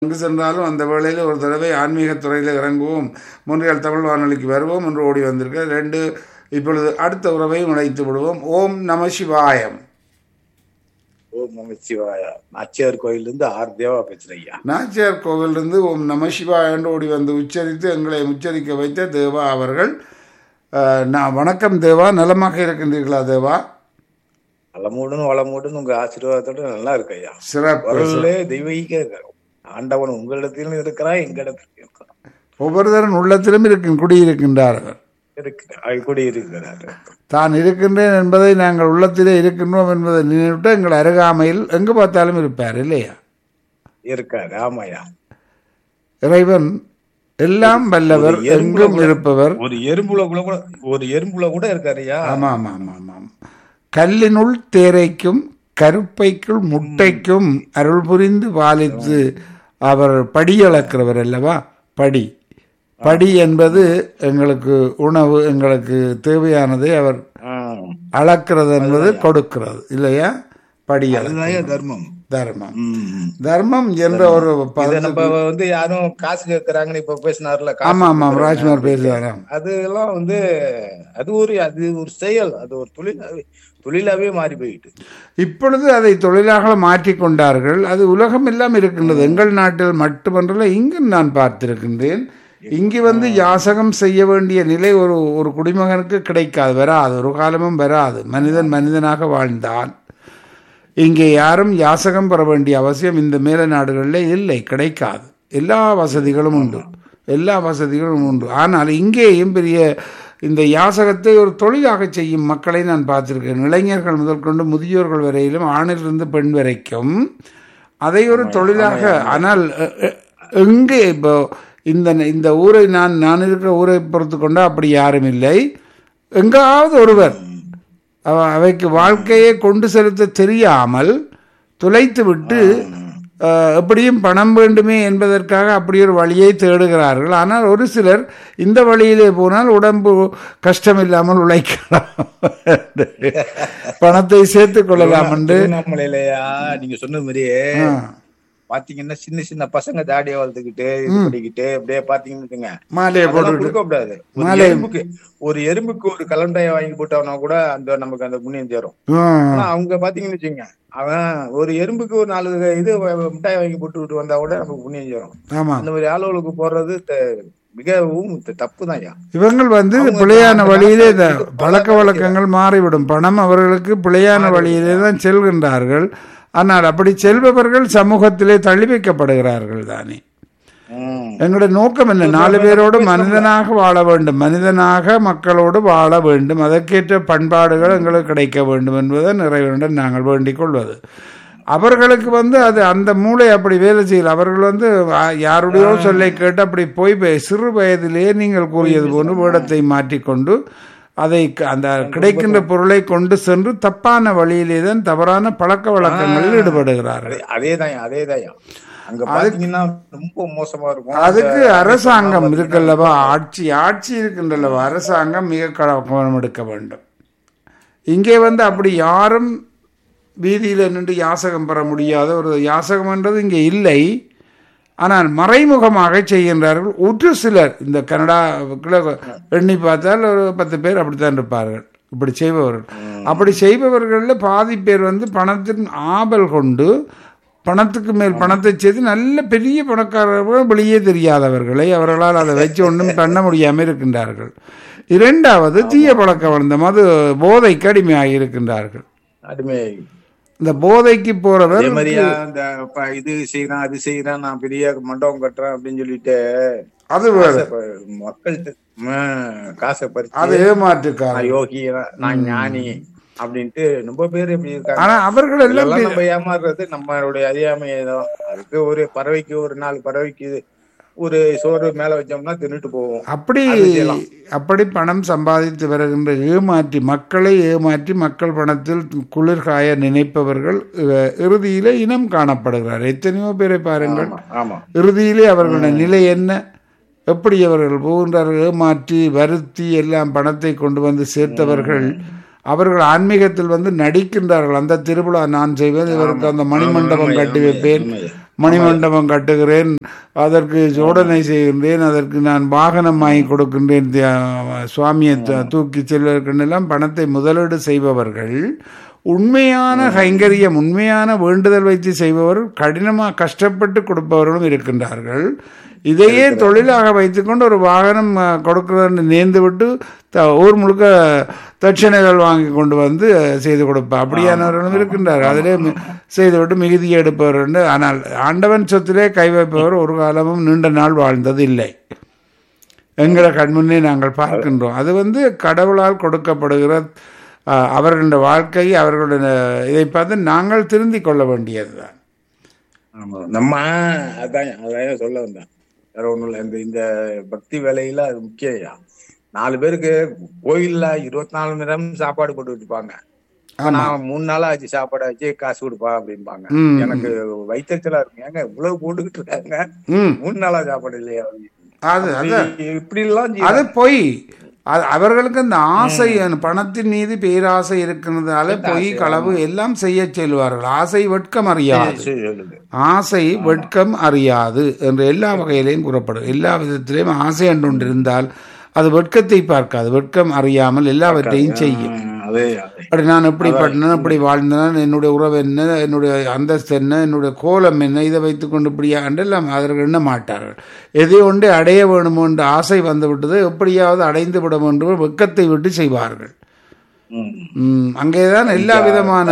எங்கு சென்றாலும் அந்த வேளையில் ஒரு தடவை ஆன்மீக துறையில் இறங்குவோம் முன்றியல் தமிழ் வானொலிக்கு வருவோம் என்று ஓடி வந்திருக்க ரெண்டு இப்பொழுது அடுத்த உறவையும் இணைத்து விடுவோம் ஓம் நம சிவாயம் ஓம் நமச்சிவாய நாச்சியார் கோயில்ல இருந்து ஆர் தேவா பேசுறேன் ஐயா நாச்சியார் கோவிலிருந்து ஓம் நம சிவாய என்று ஓடி வந்து உச்சரித்து எங்களை உச்சரிக்க வைத்த தேவா அவர்கள் அஹ், நான் வணக்கம் தேவா நலமாக இருக்கின்றீர்களா தேவா நலமுடன் வளமுடன் உங்க ஆசீர்வாதத்தோட நல்லா இருக்கு ஐயா சிறப்பு குரல்லே தெய்வீக இருக்கு. ஆண்டவன் உங்களிடத்திலும் இருக்கிறான் எங்க இடத்திலும் இருக்கிறான் ஒவ்வொருத்தரும் உள்ளத்திலும் இருக்கும் குடியிருக்கின்றார்கள் இருக்கிறார் கூடி இருக்கிறார் தான் இருக்கின்றேன் என்பதை நாங்கள் உள்ளத்திலே இருக்கின்றோம் என்பதை நினைவிட்டு எங்கள் அருகாமையில் எங்கு பார்த்தாலும் இருப்பார் இல்லையா இருக்காரு ஆமாயா இறைவன் எல்லாம் வல்லவர் ஒரு எறும்புல எங்கும் கூட- இருப்பவர் ஒரு எறும்புல கூட கூட ஒரு எறும்புல கூட இருக்காரு ஐயா ஆமாம் ஆமாம் ஆமாம் கல்லினுள் தேரைக்கும் கருப்பைக்குள் முட்டைக்கும் அருள் புரிந்து பாலித்து அவர் படி அளக்கிறவர் அல்லவா படி படி என்பது எங்களுக்கு உணவு எங்களுக்கு தேவையானதை அவர் ஆஹ். அளக்கிறது என்பது கொடுக்கிறது இல்லையா படி அள- அதுதான் தர்மம் தர்மம் ம். தர்மம் என்ற ஒரு இத பதம் நம்ம வந்து யாரும் காசு கேக்குறாங்கன்னு இப்ப பேசினார்ல காசு ஆமா ஆமாம் கேக்குறாங்க. ராஜ்குமார் பேசுகிறாராம் அதெல்லாம் வந்து அது ஒரு அது ஒரு செயல் அது ஒரு தொழிலாவே தொழிலாவே மாறி போயிட்டு இப்பொழுது அதை தொழிலாக மாற்றிக் கொண்டார்கள் அது உலகம் எல்லாம் இருக்கின்றது எங்கள் நாட்டில் மட்டுமன்றல இங்கும் நான் பார்த்திருக்கின்றேன் இங்கு வந்து யாசகம் செய்ய வேண்டிய நிலை ஒரு ஒரு குடிமகனுக்கு கிடைக்காது வராது ஒரு காலமும் வராது மனிதன் மனிதனாக வாழ்ந்தான் இங்கே யாரும் யாசகம் பெற வேண்டிய அவசியம் இந்த மேல நாடுகளில் இல்லை கிடைக்காது எல்லா வசதிகளும் உண்டு எல்லா வசதிகளும் உண்டு ஆனால் இங்கேயும் பெரிய இந்த யாசகத்தை ஒரு தொழிலாக செய்யும் மக்களை நான் பார்த்திருக்கேன் இளைஞர்கள் முதல் கொண்டு முதியோர்கள் வரையிலும் ஆணிலிருந்து பெண் வரைக்கும் அதை ஒரு தொழிலாக ஆனால் அ- அ- எங்கே இப்போ இந்த இந்த ஊரை நான் நான் இருக்கிற ஊரை பொறுத்து கொண்டு அப்படி யாரும் இல்லை எங்காவது ஒருவர் அவ- அவைக்கு வாழ்க்கையை கொண்டு செலுத்த தெரியாமல் துளைத்து விட்டு அஹ், எப்படியும் பணம் வேண்டுமே என்பதற்காக அப்படி ஒரு வழியை தேடுகிறார்கள் ஆனால் ஒரு சிலர் இந்த வழியிலே போனால் உடம்பு கஷ்டம் இல்லாமல் உழைக்கலாம் பணத்தை சேர்த்துக் கொள்ளலாம் என்று திருவண்ணாமலையிலயா நீங்க சொன்ன மாதிரியே ஆ, பாத்தீங்கன்னா சின்ன சின்ன பசங்க தாடியை வளர்த்துக்கிட்டு இது பண்ணிக்கிட்டு அப்படியே பாத்தீங்கன்னு வச்சுங்க மாலையை அதெல்லாம் போட்டு கொடுக்க கூடாது ஒரு மாலை- எறும்புக்கு ஒரு எறும்புக்கு ஒரு கலண்டாய வாங்கி போட்டவனா கூட அந்த நமக்கு அந்த புண்ணியம் சேரும் ஆனா அவங்க பாத்தீங்கன்னு வச்சுங்க அவன் ஒரு எறும்புக்கு ஒரு நாலு இது மிட்டாய் வாங்கி போட்டு விட்டு வந்தா கூட நமக்கு புண்ணியம் சேரும் ஆமா அந்த மாதிரி ஆளுகளுக்கு போடுறது த- மிகவும் தப்பு தான் இவங்கள் வந்து அவங்க பிழையான அந்த வழியிலே காசை இந்த கொடுத்து பழக்க பழக்க வழக்கங்கள் மாறிவிடும் பணம் அவர்களுக்கு பிழையான வழியிலே தான் செல்கின்றார்கள் ஆனால் அப்படி செல்பவர்கள் சமூகத்திலே தள்ளி வைக்கப்படுகிறார்கள் தானே உம் எங்களுடைய நோக்கம் என்ன நாலு பேரோடு மனிதனாக வாழ வேண்டும் மனிதனாக மக்களோடு வாழ வேண்டும் அதற்கேற்ற பண்பாடுகள் எங்களுக்கு கிடைக்க வேண்டும் என்பதை நிறைவேண்ட நாங்கள் வேண்டிக் கொள்வது அவர்களுக்கு வந்து அது அந்த மூளை அப்படி வேலை செய்யல அவர்கள் வந்து ஆ, யாருடையோ சொல்லை கேட்டு அப்படி போய் போய் சிறு வயதிலேயே நீங்கள் கூறியது போன்று வேடத்தை மாற்றிக்கொண்டு அதை க- அந்த கிடைக்கின்ற பொருளை கொண்டு சென்று தப்பான வழியிலே தான் தவறான பழக்க வழக்கங்களில் ஈடுபடுகிறார்கள் அதே- அதேதான் அதேதான் அங்க பாத்தீங்கன்னா ரொம்ப மோசமா இருக்கும் அதுக்கு அந்த- அரசாங்கம் இருக்குல்லவா ஆட்சி ஆட்சி இருக்கின்றல்லவா அரசாங்கம் மிக க- கவனம் எடுக்க வேண்டும் இங்கே வந்து அப்படி யாரும் வீதியில் நின்று யாசகம் பெற முடியாத ஒரு யாசகம் என்றது இங்கே இல்லை ஆனால் மறைமுகமாக செய்கின்றார்கள் ஒரு சிலர் இந்த கனடாவுக்குள்ள எண்ணி பார்த்தால் ஒரு பத்து பேர் அப்படித்தான் இருப்பார்கள் இப்படி செய்பவர்கள் அப்படி செய்பவர்களில் பாதி பேர் வந்து பணத்தின் ஆபல் கொண்டு பணத்துக்கு மேல் பணத்தை செய்து நல்ல பெரிய பணக்காரர்கள் வெளியே தெரியாதவர்களை அவர்களால் அதை வச்சு ஒன்றும் பண்ண முடியாமல் இருக்கின்றார்கள் இரண்டாவது தீய பழக்கம் வளர்ந்த மது போதைக்கு அடிமையாகி இருக்கின்றார்கள் அடிமை இந்த போதைக்கு போறவர் அதே மாதிரியா இந்த ப- இது செய்யறான் அது செய்யறான் நான் பெரிய மண்டபம் கட்டுறேன் அப்படின்னு சொல்லிட்டு அது வேறு காசை ப- மக்கள்கிட்ட ம், காசை பறிச்சு அது ஏமாற்றுக்காரர் நான் யோகி நான் ஞானி அப்படின்ட்டு ரொம்ப பேர் இப்படி இருக்காங்க ஆனா அவர்கள் எல்லாம் இதெல்லாம் நம்ம ஏமாறுறது நம்மளுடைய அறியாமையை தான் அதுக்கு ஒரு பறவைக்கு ஒரு நாலு பறவைக்கு ஒரு சோறு மேல வச்சோம்னா தின்னுட்டு போவோம் அப்படி அது செய்யலாம். அப்படி பணம் சம்பாதித்து வருகின்ற ஏமாற்றி மக்களை ஏமாற்றி மக்கள் பணத்தில் குளிர்காய நினைப்பவர்கள் அஹ், இறுதியிலே இனம் காணப்படுகிறார் எத்தனையோ பேரை பாருங்கள் ஆமா ஆமா இறுதியிலே அவர்களுடைய நிலை என்ன எப்படி அவர்கள் போகின்றார்கள் ஏமாற்றி வருத்தி எல்லாம் பணத்தை கொண்டு வந்து சேர்த்தவர்கள் அவர்கள் ஆன்மீகத்தில் வந்து நடிக்கின்றார்கள் அந்த திருவிழா நான் செய்வேன் இவருக்கு அந்த மணிமண்டபம் கட்டி வைப்பேன் மணிமண்டபம் கட்டுகிறேன் அதற்கு ஜோடனை செய்கின்றேன் அதற்கு நான் வாகனம் வாங்கி கொடுக்கின்றேன் த- சுவாமியை த- தூக்கி செல்வதற்கெல்லாம் பணத்தை முதலீடு செய்பவர்கள் உண்மையான கைங்கரியம் உண்மையான வேண்டுதல் வைத்து செய்பவர் கடினமாக கஷ்டப்பட்டு கொடுப்பவர்களும் இருக்கின்றார்கள் இதையே தொழிலாக வைத்துக்கொண்டு ஒரு வாகனம் அஹ், கொடுக்கிறன்னு நேர்ந்து விட்டு த- ஊர் முழுக்க தட்சணைகள் வாங்கி கொண்டு வந்து அஹ், செய்து கொடுப்பா அப்படியானவர்களும் இருக்கின்றார்கள் அதிலே மி- செய்துவிட்டு மிகுதியை எடுப்பவர் உண்டு. ஆனால் ஆண்டவன் சொத்திலே கை வைப்பவர் ஒரு காலமும் நீண்ட நாள் வாழ்ந்தது இல்லை எங்களை கண்முன்னே நாங்கள் பார்க்கின்றோம் அது வந்து கடவுளால் கொடுக்கப்படுகிற அஹ், அவர்களுடைய வாழ்க்கை அவர்களுடைய இதை பார்த்து நாங்கள் திருந்திக் கொள்ள வேண்டியதுதான் ஆமா நம்ம அதான் அதான் சொல்ல வந்தேன் வேற ஒண்ணும் இல்ல இந்த இந்த பக்தி வேலையில அது முக்கியம் நாலு பேருக்கு கோயில்ல இருபத்தி நாலு மணி நேரம் சாப்பாடு போட்டு வச்சுப்பாங்க இப்ப நான் மூணு நாளா ஆச்சு சாப்பாடு ஆச்சு காசு கொடுப்பா அப்படிம்பாங்க ம். எனக்கு வயிற்றுச்சலா இருக்கு ஏங்க இவ்வளவு போட்டுக்கிட்டு இருக்காங்க ம் மூணு நாளா சாப்பாடு இல்லையா அது அது இப்படி எல்லாம் அது பொய் அது அவர்களுக்கு அந்த ஆசை அந்த பணத்தின் மீது பேராசை இருக்கிறதுனால பொய் களவு எல்லாம் செய்ய செல்வார்கள் ஆசை வெட்கம் அறியாது சொல்லுது ஆசை வெட்கம் அறியாது என்று எல்லா வகையிலையும் கூறப்படும் எல்லா விதத்திலையும் ஆசை என்று ஒன்று இருந்தால் அது வெட்கத்தை பார்க்காது வெட்கம் அறியாமல் எல்லாவற்றையும் செய்யும் அதே அதே அப்படி நான் எப்படி பண்ணேன் இப்படி வாழ்ந்தேன் என்னுடைய உறவு என்ன என்னுடைய அந்தஸ்து என்ன என்னுடைய கோலம் என்ன இதை வைத்துக்கொண்டு இப்படியா என்றெல்லாம் அவர்கள் எண்ண மாட்டார்கள் எதை ஒன்று அடைய வேணும் என்று ஆசை வந்து விட்டது எப்படியாவது அடைந்து விட வேண்டும் வெட்கத்தை விட்டு செய்வார்கள் ம். ம், அங்கேதான் எல்லா விதமான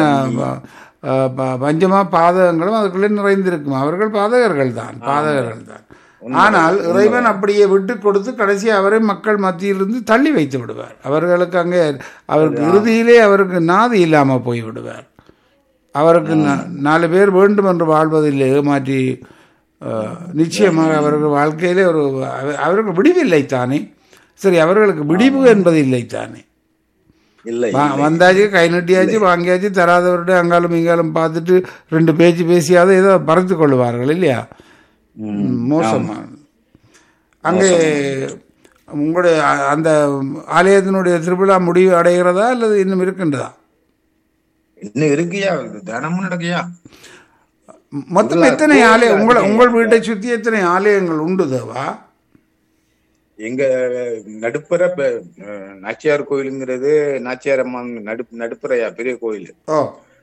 அஹ், ப- பஞ்சமா பாதகங்களும் அதுக்குள்ளே நிறைந்திருக்கும் அவர்கள் பாதகர்கள் தான் பாதகர்கள் தான் ஆனால் இறைவன் அப்படியே விட்டு கொடுத்து கடைசி அவரை மக்கள் மத்தியிலிருந்து தள்ளி வைத்து விடுவார் அவர்களுக்கு அங்கே அவருக்கு இறுதியிலே அவருக்கு நாதி இல்லாமல் போய் விடுவார் அவருக்கு நா- நாலு பேர் வேண்டும் என்று வாழ்வதில் ஏமாற்றி அஹ், நிச்சயமாக அவர்கள் வாழ்க்கையிலே ஒரு அவ- அவருக்கு விடிவில்லை தானே சரி அவர்களுக்கு விடிவு என்பது இல்லை தானே இல்லை வா- வந்தாச்சு கை நட்டியாச்சு வாங்கியாச்சு தராதவர்கிட்ட அங்காலும் இங்காலும் பார்த்துட்டு ரெண்டு பேச்சு பேசியாவது ஏதோ பறத்து கொள்வார்கள் இல்லையா ம். ம், மோசமான அங்கே உங்களுடைய அ- அந்த ஆலயத்தினுடைய திருவிழா முடிவு அடைகிறதா அல்லது இன்னும் இருக்கின்றதா இன்னும் இருக்குயா தினமும் நடக்குயா மொத்தம் எத்தனை ஆலயம் உங்கள் உங்கள் வீட்டை சுற்றி எத்தனை ஆலயங்கள் உண்டு தேவா எங்க நடுப்புற ப- அஹ், நாச்சியார் கோயிலுங்கிறது நாச்சியார் அம்மன் நடு நடுப்புறையா பெரிய கோயில் ஓ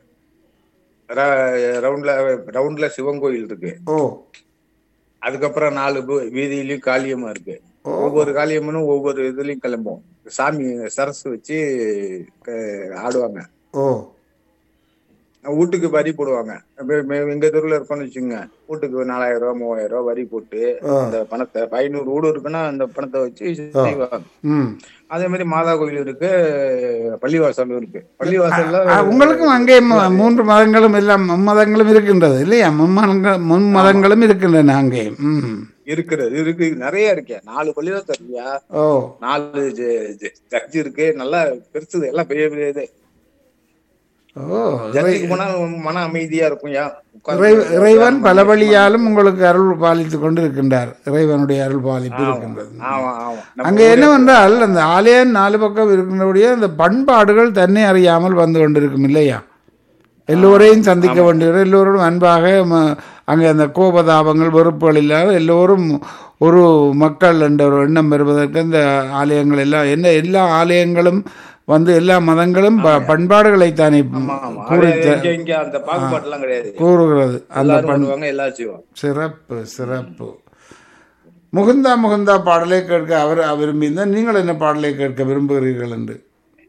ர- ரவுண்ட்ல ரவுண்ட்ல சிவன் கோயில் இருக்கு ஓ அதுக்கப்புறம் நாலு பு- வீதியிலயும் காளியம்மா இருக்கு ஒவ்வொரு காளியம்மனும் ஒவ்வொரு இதுலயும் கிளம்பும் சாமி சரசு வச்சு க- ஆடுவாங்க ஓ வீட்டுக்கு வரி போடுவாங்க இப்ப மே- எங்க தெருவுல இருக்கோம்னு வச்சுங்க வீட்டுக்கு நாலாயிரம் ரூபாய் மூவாயிரம் ரூபாய் வரி போட்டு அந்த பணத்தை ஐநூறு வீடு இருக்குன்னா அந்த பணத்தை வச்சு செய்வாங்க ம் அதே மாதிரி மாதா கோயில் இருக்கு பள்ளிவாசலும் இருக்கு பள்ளிவாசல்ல ஆ, உங்களுக்கும் அங்கே ம- மூன்று மதங்களும் எல்லாம் மும்மதங்களும் இருக்கின்றது இல்லையா மும்மதங்கள் மும்மதங்களும் இருக்கின்றன அங்கே ம் இருக்கிறது இருக்கு நிறைய இருக்கே நாலு பள்ளிவாசல் இருக்கியா ஓ நாலு சர்ச் இருக்கு நல்லா பெருசு எல்லாம் பெரிய பெரிய இது ஓ சர்ச்சுக்கு போனா மன அமைதியா இருக்கும்யா உட்கார்ந்து இறை- இறைவன் பல வழியாலும் உங்களுக்கு அருள் பாலித்துக் கொண்டு இருக்கின்றார் இறைவனுடைய அருள் பாலிப்பு இருக்கின்றது ஆமா ஆமா நம்ம அங்கே என்னவென்றால் அந்த ஆலயம் நாலு பக்கம் இருக்கின்றபடியே அந்த பண்பாடுகள் தன்னை அறியாமல் வந்து கொண்டிருக்கும் இல்லையா எல்லோரையும் சந்திக்க வேண்டியவர் எல்லோரும் அன்பாக ம- அங்கே அந்த கோபதாபங்கள் வெறுப்புகள் இல்லாத எல்லோரும் ஒரு மக்கள் என்ற ஒரு எண்ணம் பெறுவதற்கு அந்த ஆலயங்கள் எல்லாம் என்ன எல்லா ஆலயங்களும் வந்து எல்லா மதங்களும் ப- பண்பாடுகளைத்தானே ஆமா. கூறி அது இங்க இங்க அந்த பாகுபாடு எல்லாம் கிடையாது கூறுகிறது அந்த எல்லாரும் பண்ணுவாங்க எல்லாரும் செய்வாங்க சிறப்பு சிறப்பு முகுந்தா முகுந்தா பாடலை கேட்க அவர் விரும்பியிருந்தால் நீங்கள் என்ன பாடலை கேட்க விரும்புகிறீர்கள் என்று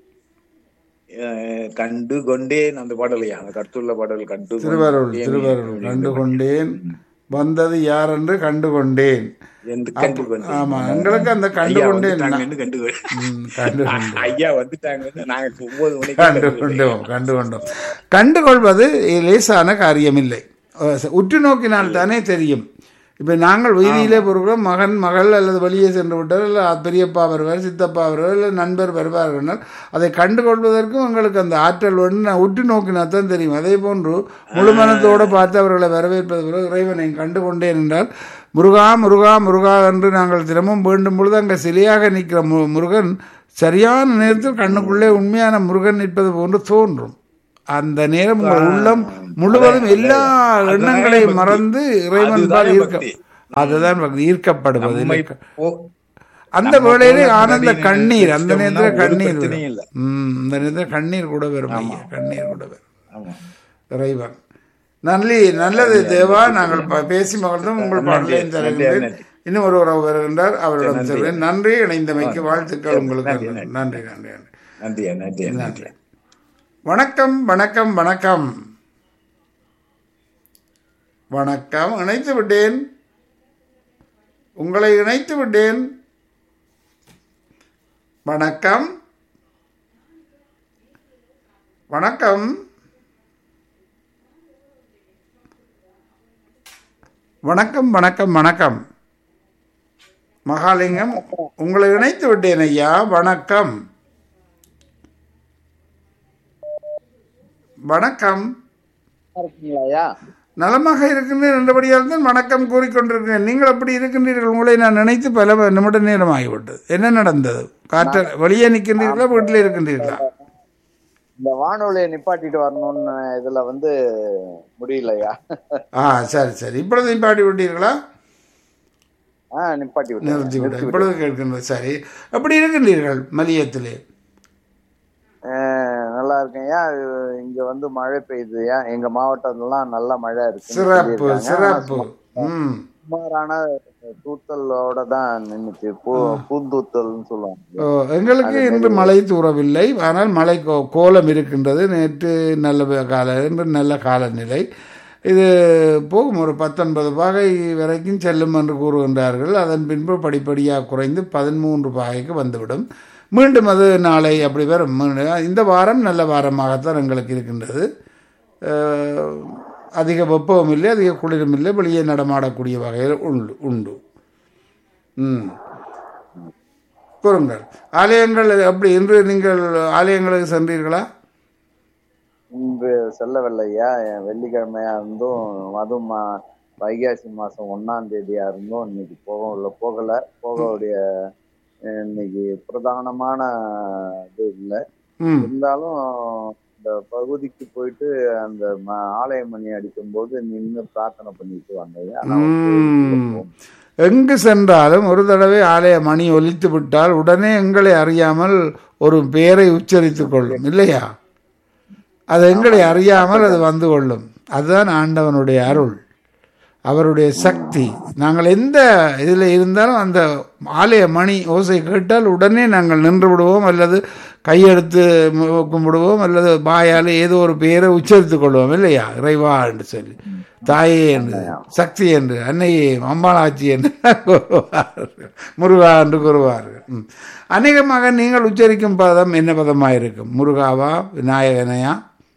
அஹ் கண்டு கொண்டேன் அந்த பாடலையா அந்த கருத்துள்ள பாடல் கண்டு திருவருள் கொண்டேன் திருவருள் கண்டு கொண்டேன் வந்தது யார் என்று கண்டு கொண்டேன் என்று கண்டு கொண்டேன் ஆமா எங்களுக்கு அந்த கண்டு ஐயா கொண்டேன் வந்துட்டாங்கன்னு கண்டு கொண்டேன். ம், கண்டு கொண்டேன் ஐயா வந்துட்டாங்கன்னு நாங்க ஒன்பது மணிக்கு கண்டு கொண்டோம் கண்டு கொண்டோம் கண்டுகொள்வது லேசான காரியமில்லை அஹ் உற்று நோக்கினால் தானே தெரியும் இப்போ நாங்கள் வீதியிலே போகிறோம் மகன் மகள் அல்லது வெளியே சென்று விட்டார் இல்லை பெரியப்பா வருவார் சித்தப்பா வருவார் இல்லை நண்பர் வருவார்கள் அதை கண்டுகொள்வதற்கும் உங்களுக்கு அந்த ஆற்றல் ஒன்று நான் உற்று நோக்கினா தான் தெரியும் அதே போன்று முழுமனத்தோடு பார்த்து அவர்களை வரவேற்பது போல இறைவனை கண்டு கொண்டேன் என்றால் முருகா முருகா முருகா என்று நாங்கள் தினமும் வேண்டும் பொழுது அங்கே சிலையாக நிற்கிற மு முருகன் சரியான நேரத்தில் கண்ணுக்குள்ளே உண்மையான முருகன் நிற்பது போன்று தோன்றும் அந்த நேரம் உங்கள் உள்ளம் முழுவதும் எல்லா எண்ணங்களையும் பக்தி. மறந்து இறைவன் அதுதானே பால் ஈர்க்க பக்தி. அதுதான் பக்தி, ஈர்க்கப்படுவது நம்மை இல்லை. போ- அந்த நம்ம வேளையிலே போல ஆனந்த நதியை கண்ணீர் அந்த நினைச்சோம்னா நேரத்தில் ஒரு கண்ணீர் பிரச்சனையும் வரும். இல்ல. ம், அந்த நேரத்தில் கண்ணீர் கூட வரும் ஐயா, கண்ணீர் கூட வரும் ஆமா. இறைவன் நல்லி நல்லது தேவா நாங்கள் ப- பேசி மகிழ்ந்தோம் உங்கள் நன்றி, பாடலையும் நன்றி, தருகின்றேன் நன்றி. இன்னும் ஒரு உறவு வருகின்றார் அவரிடம் நன்றி. செல்வேன் நன்றி இணைந்தமைக்கு வாழ்த்துக்கள் உங்களுக்கு நன்றி, நன்றி நன்றி நன்றி நன்றியா நன்றியா நன்றி வணக்கம் வணக்கம் வணக்கம் வணக்கம் இணைத்து விட்டேன் உங்களை இணைத்து விட்டேன் வணக்கம் வணக்கம் வணக்கம் வணக்கம் வணக்கம் மகாலிங்கம் உங்களை இணைத்து விட்டேன் ஐயா வணக்கம் வணக்கம் இருக்கீங்களாயா நலமாக இருக்கின்றேன் என்றபடியால் தான் வணக்கம் கூறிக்கொண்டிருக்கிறேன் நீங்கள் அப்படி இருக்கின்றீர்கள் உங்களை நான் நினைத்து பல நிமிட நேரம் ஆகிவிட்டது என்ன நடந்தது காற்ற வெளியே நிற்கின்றீர்களா வீட்டில் இருக்கின்றீர்களா இந்த வானொலியை நிப்பாட்டிட்டு வரணும்னு இதுல வந்து முடியலையா ஆ சரி சரி இப்பொழுது பாடி விட்டீர்களா ஆ நிப்பாட்டி விட்டேன் நிறுத்தி விட இப்பொழுது கேட்கின்றது சரி அப்படி இருக்கின்றீர்கள் மதியத்திலே அஹ், நல்லா இருக்கேன்யா இங்க வந்து மழை பெய்யுதுயா எங்க மாவட்டத்துலாம் நல்ல மழை இருக்கு சிறப்பு சிறப்பு ம் சுமாரான தூத்தலோட தான் நின்னுச்சு பூ பூந்தூத்தல்னு சொல்லுவாங்க ஓ, எங்களுக்கு இன்று மழை தூரவில்லை ஆனால் மழை கோ- கோலம் இருக்கின்றது நேற்று நல்ல கால இன்று நல்ல காலநிலை இது போகும் ஒரு பத்தொன்பது பாகை வரைக்கும் செல்லும் என்று கூறுகின்றார்கள் அதன் பின்பு படிப்படியாக குறைந்து பதிமூன்று பாகைக்கு வந்துவிடும் மீண்டும் அது நாளை அப்படி வரும் மீண்டும் இந்த வாரம் நல்ல வாரமாகத்தான் எங்களுக்கு இருக்கின்றது அஹ், அதிக வெப்பமும் இல்லை அதிக குளிரும் இல்லை வெளியே நடமாடக்கூடிய வகையில் உண்டு உண்டு ம் கூறுங்கள் ஆலயங்கள் அப்படி இன்று நீங்கள் ஆலயங்களுக்கு சென்றீர்களா இன்று செல்லவில்லையா வெள்ளிக்கிழமையா இருந்தும் அதுவும் மா- வைகாசி மாசம் ஒன்னாம் தேதியா இருந்தும் இன்னைக்கு போக போகல போகக்கூடிய அஹ், இன்னைக்கு பிரதானமான இது இல்லை ம் இருந்தாலும் இந்த பகுதிக்கு போயிட்டு அந்த ம- ஆலய மணி அடிக்கும் போது நின்று பிரார்த்தனை பண்ணிட்டு வந்தது ஆனா ம். எங்கு சென்றாலும் ஒரு தடவை ஆலய மணி ஒலித்து விட்டால் உடனே எங்களை அறியாமல் ஒரு பெயரை உச்சரித்துக் கொள்ளும் இல்லையா அது எங்களை அறியாமல் அது வந்து கொள்ளும் அதுதான் ஆண்டவனுடைய அருள் அவருடைய சக்தி நாங்கள் எந்த இதில் இருந்தாலும் அந்த ஆலய மணி ஓசை கேட்டால் உடனே நாங்கள் நின்று விடுவோம் அல்லது கையெடுத்து மு- கும்பிடுவோம் அல்லது வாயால் ஏதோ ஒரு பெயரை உச்சரித்துக் கொள்வோம் இல்லையா இறைவா என்று சொல்லி தாயே என்று சக்தி என்று அன்னையே அம்பாளாச்சி என்று கூறுவார்கள் முருகா என்று கூறுவார்கள் ம். அநேகமாக நீங்கள் உச்சரிக்கும் பதம் என்ன பதமாக இருக்கும் முருகாவா விநாயகனையா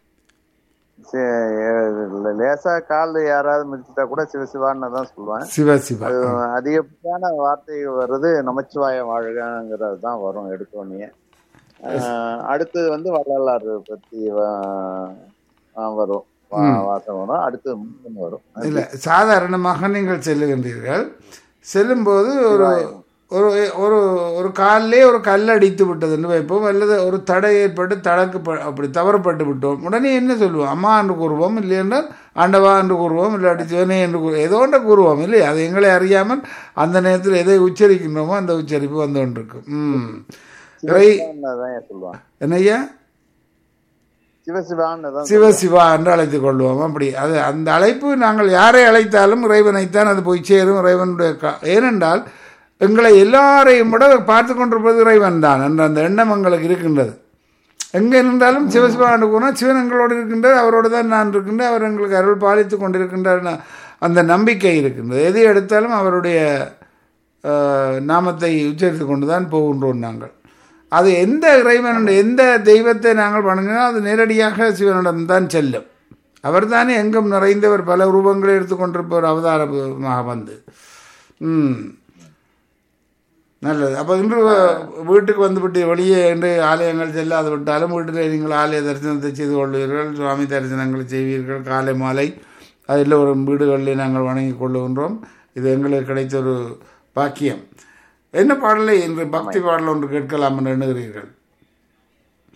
சே- லேசா கால் யாராவது மிதிச்சிட்டா கூட சிவசிவான்னு தான் சொல்லுவேன் சிவ சிவா அது அதிகப்படியான வார்த்தை வருது நமச்சிவாய வாழ்கங்கிறது தான் வரும் எடுத்தோடனே அடுத்து வந்து வள்ளலார் பத்தி வ- ஆ, வரும் வா- வாசம் வரும் அடுத்து முருகன் வரும் இல்லை சாதாரணமாக நீங்கள் செல்லுகின்றீர்கள் செல்லும்போது ஒரு ஒரு ஒரு ஒரு காலிலே ஒரு கல் அடித்து விட்டதுன்னு வைப்போம் அல்லது ஒரு தடை ஏற்பட்டு தடக்கு ப- அப்படி தவறப்பட்டு விட்டோம் உடனே என்ன சொல்லுவோம் அம்மா என்று கூறுவோம் இல்லை என்றால் ஆண்டவா என்று கூறுவோம் இல்லாட்டி சிவனே என்று கூறு ஏதோ ஒன்று கூறுவோம் இல்லையா அது எங்களை அறியாமல் அந்த நேரத்தில் எதை உச்சரிக்கின்றோமோ அந்த உச்சரிப்பு வந்து கொண்டிருக்கும் ம் இறை சிவசிவான்னு தான் சொல்லுவாங்க என்னய்யா சிவசிவான்னு தான் சிவ சிவா என்று அழைத்துக் கொள்வோம் அப்படி அது அந்த அழைப்பு நாங்கள் யாரை அழைத்தாலும் இறைவனைத்தான் அது போய் சேரும் இறைவனுடைய கா- ஏனென்றால் எங்களை எல்லாரையும் விட பார்த்து கொண்டிருப்பது இறைவன் தான் என்ற அந்த எண்ணம் எங்களுக்கு இருக்கின்றது எங்கே இருந்தாலும் சிவசிவாண்டு போனால் சிவன் எங்களோடு இருக்கின்றார் அவரோடு தான் நான் இருக்கின்றேன் அவர் எங்களுக்கு அருள் பாலித்து கொண்டிருக்கின்றார் அந்த நம்பிக்கை இருக்கின்றது எதை எடுத்தாலும் அவருடைய அஹ், நாமத்தை உச்சரித்து கொண்டு தான் போகின்றோம் நாங்கள் அது எந்த இறைவனுடைய எந்த தெய்வத்தை நாங்கள் வணங்கினால் அது நேரடியாக சிவனிடம் தான் செல்லும் அவர் தானே எங்கும் நிறைந்தவர் பல ரூபங்களை எடுத்துக்கொண்டிருப்பவர் அவதாரமாக வந்து ம் நல்லது அப்போ இன்று வீட்டுக்கு வந்துவிட்டு வெளியே என்று ஆலயங்கள் செல்லாது விட்டாலும் வீட்டில் நீங்கள் ஆலய தரிசனத்தை செய்து கொள்வீர்கள் சுவாமி தரிசனங்களை செய்வீர்கள் காலை மாலை அதில் ஒரு வீடுகளில் நாங்கள் வணங்கி கொள்ளுகின்றோம் இது எங்களுக்கு கிடைத்த ஒரு பாக்கியம் என்ன பாடலை இன்று பக்தி பாடல் ஒன்று கேட்கலாம் என்று எண்ணுகிறீர்கள்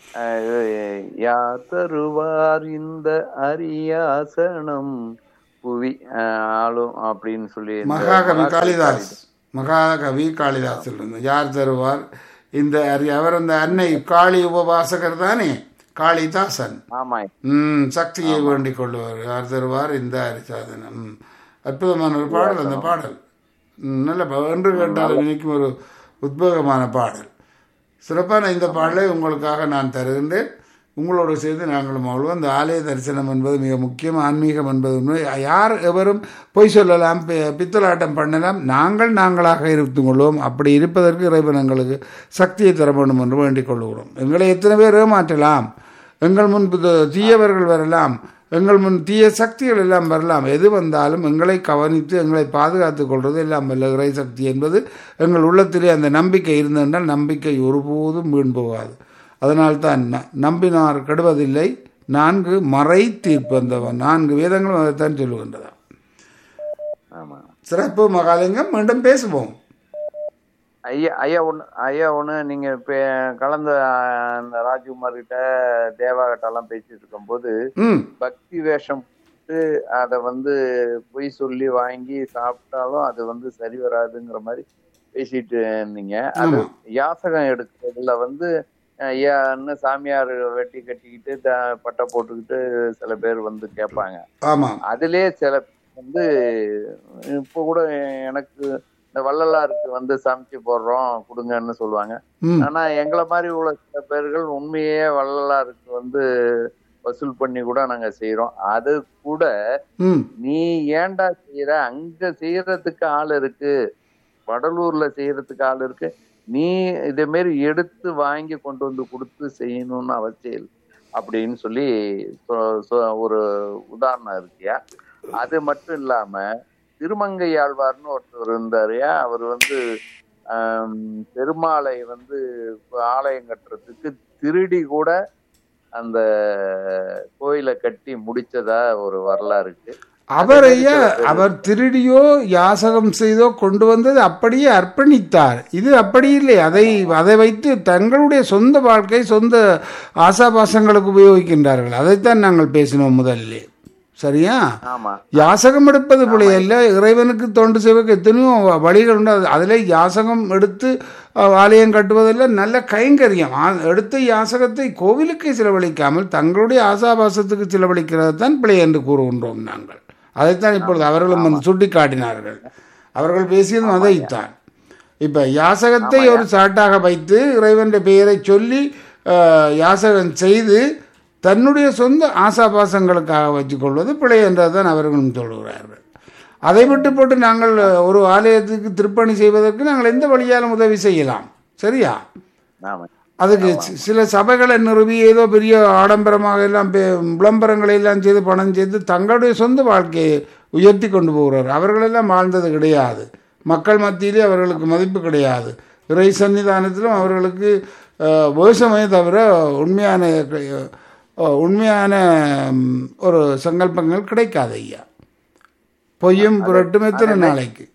அஹ், யார் தருவார் இந்த அரியாசனம் புவி அஹ், ஆளும் அப்படின்னு சொல்லி இந்த மகாகவி மகாகவி காளிதாஸ் மகாகவி காளிதாஸ் இருந்து யார் தருவார் இந்த அரி அவர் அந்த அன்னை காளி உபவாசகர் தானே காளிதாசன் ஆமா ம் சக்தியை வேண்டிக் கொள்ளுவார் யார் தருவார் இந்த அரிசாதனம் ம். அற்புதமான ஒரு பாடல் அந்த பாடல் ம், நல்ல பா- என்று கேட்டால் நினைக்கும் ஒரு உத்வேகமான பாடல் சிறப்பான இந்த பாடலை உங்களுக்காக நான் தருகின்றேன் உங்களோடு சேர்ந்து நாங்களும் அவ்வளோ அந்த ஆலய தரிசனம் என்பது மிக முக்கியம் ஆன்மீகம் என்பது உண்மை யார் எவரும் பொய் சொல்லலாம் பி- பித்தலாட்டம் பண்ணலாம் நாங்கள் நாங்களாக இருந்து கொள்வோம் அப்படி இருப்பதற்கு இறைவன் எங்களுக்கு சக்தியை தர வேண்டும் என்று வேண்டிக் கொள்கிறோம் எங்களை எத்தனை பேர் ஏமாற்றலாம் எங்கள் முன் புது- தீயவர்கள் வரலாம் எங்கள் முன் தீய சக்திகள் எல்லாம் வரலாம் எது வந்தாலும் எங்களை கவனித்து எங்களை பாதுகாத்துக் கொள்வது எல்லாம் வல்ல இறை சக்தி என்பது எங்கள் உள்ளத்திலே அந்த நம்பிக்கை இருந்தென்றால் நம்பிக்கை ஒருபோதும் வீண் போகாது அதனால்தான் ந- நம்பினார் கெடுவதில்லை நான்கு மறை தீர்ப்பந்தவன் நான்கு வேதங்களும் அதைத்தான் சொல்லுகின்றதா ஆமா சிறப்பு மகாலிங்கம் மீண்டும் பேசுவோம் ஐயா ஐயா ஒண்ணு ஐயா ஒண்ணு நீங்க இப்ப கலந்த அஹ், அந்த ராஜ்குமார் கிட்ட தேவா கிட்ட எல்லாம் பேசிட்டு இருக்கும்போது ம் பக்தி வேஷம் போட்டு அதை வந்து பொய் சொல்லி வாங்கி சாப்பிட்டாலும் அது வந்து சரி வராதுங்கிற மாதிரி பேசிட்டு இருந்தீங்க அது ஆமா. யாசகம் எடுக்கிறதுல வந்து அஹ், ஐயான்னு சாமியார் வெட்டி கட்டிக்கிட்டு த- பட்டை போட்டுக்கிட்டு சில பேர் வந்து கேட்பாங்க ஆமாம் அதுலயே சில பேர் வந்து இப்போ கூட எனக்கு இந்த வள்ளலாருக்கு வந்து சமைச்சு போடுறோம் கொடுங்கன்னு சொல்லுவாங்க ம் ஆனா எங்களை மாதிரி உள்ள சில பேர்கள் உண்மையே வள்ளலாருக்கு வந்து வசூல் பண்ணி கூட நாங்க செய்யறோம் அது கூட ம் நீ ஏன்டா செய்யற அங்க செய்யறதுக்கு ஆள் இருக்கு வடலூர்ல செய்யறதுக்கு ஆள் இருக்கு நீ இதே மாதிரி எடுத்து வாங்கி கொண்டு வந்து கொடுத்து செய்யணும்னு அவசியம் இல்லை அப்படின்னு சொல்லி சொ- சொ- ஒரு உதாரணம் இருக்கியா அது மட்டும் இல்லாம திருமங்கை ஆழ்வார்னு ஒருத்தர் இருந்தாருயா அவர் வந்து ஆம், பெருமாளை வந்து ஆலயம் கட்டுறதுக்கு திருடி கூட அந்த கோயிலை கட்டி முடிச்சதா ஒரு வரலாறு இருக்கு அவர் ஐயா அவர் திருடியோ யாசகம் செய்தோ கொண்டு வந்தது அப்படியே அர்ப்பணித்தார் இது அப்படி இல்லை அதை அதை வைத்து தங்களுடைய சொந்த வாழ்க்கை சொந்த ஆசாபாசங்களுக்கு உபயோகிக்கின்றார்கள் அதைத்தான் நாங்கள் பேசினோம் முதலிலே சரியா ஆமா யாசகம் எடுப்பது பிள்ளை அல்ல இறைவனுக்கு தொண்டு செய்வதற்கு எத்தனையோ வழிகள் உண்டு அது- அதிலே யாசகம் எடுத்து அஹ், ஆலயம் கட்டுவதெல்லாம் நல்ல கைங்கரியம் ஆ- எடுத்த யாசகத்தை கோவிலுக்கு செலவழிக்காமல் தங்களுடைய ஆசாபாசத்துக்கு செலவழிக்கிறது தான் பிழை என்று கூறுகின்றோம் நாங்கள் அதைத்தான் இப்பொழுது அவர்களும் வந்து சுட்டி காட்டினார்கள் அவர்கள் பேசியதும் அதைத்தான் இப்ப யாசகத்தை ஒரு சாட்டாக வைத்து இறைவன் பெயரை சொல்லி அஹ், யாசகம் செய்து தன்னுடைய சொந்த ஆசாபாசங்களுக்காக வச்சுக்கொள்வது பிழை என்றுதான் அவர்களும் சொல்கிறார்கள் அதை விட்டு போட்டு நாங்கள் ஒரு ஆலயத்துக்கு திருப்பணி செய்வதற்கு நாங்கள் எந்த வழியாலும் உதவி செய்யலாம் சரியா ஆமா அதுக்கு சி- சில சபைகளை நிறுவி ஏதோ பெரிய ஆடம்பரமாக எல்லாம் பே- விளம்பரங்களை எல்லாம் செய்து பணம் செய்து தங்களுடைய சொந்த வாழ்க்கையை உயர்த்தி கொண்டு போகிறார் அவர்களெல்லாம் வாழ்ந்தது கிடையாது மக்கள் மத்தியிலே அவர்களுக்கு மதிப்பு கிடையாது இறை சன்னிதானத்திலும் அவர்களுக்கு அஹ், வேஷமே தவிர உண்மையான அஹ், உண்மையான ம், ஒரு சங்கல்பங்கள் கிடைக்காது ஐயா பொய்யும் புரட்டும் எத்தனை நாளைக்கு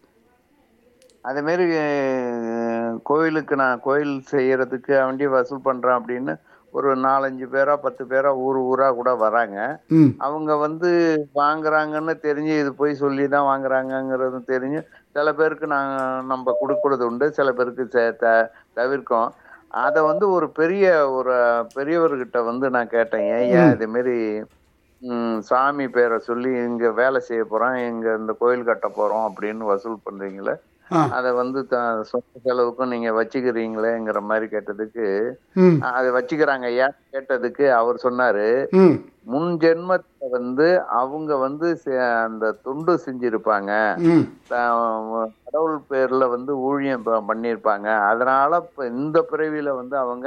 அதே மாதிரி அஹ், கோயிலுக்கு நான் கோயில் செய்யறதுக்கு வண்டி வசூல் பண்றேன் அப்படின்னு ஒரு நாலஞ்சு பேரா பத்து பேரா ஊர் ஊரா கூட வராங்க ம் அவங்க வந்து வாங்குறாங்கன்னு தெரிஞ்சு இது போய் சொல்லி தான் வாங்குறாங்கங்கிறது தெரிஞ்சு சில பேருக்கு நாங்க நம்ம கொடுக்கறது உண்டு சில பேருக்கு ச- த- தவிர்க்கோம் அதை வந்து ஒரு பெரிய ஒரு பெரியவர்கிட்ட வந்து நான் கேட்டேன் ஏன் இதே மாதிரி ம், சாமி பேரை சொல்லி இங்க வேலை செய்ய போறோம் இங்க இந்த கோயில் கட்ட போறோம் அப்படின்னு வசூல் பண்றீங்களே ஆ அதை வந்து த- சொந்த செலவுக்கும் நீங்க வச்சுக்கிறீங்களேங்கிற மாதிரி கேட்டதுக்கு ம் அதை வச்சுக்கிறாங்க ஐயா கேட்டதுக்கு அவர் சொன்னாரு ம் முன் ஜென்மத்துல வந்து அவங்க வந்து செ- அந்த தொண்டு செஞ்சிருப்பாங்க ம் த- கடவுள் பேர்ல வந்து ஊழியம் ப- பண்ணியிருப்பாங்க அதனால இப்ப இந்த பிறவியில வந்து அவங்க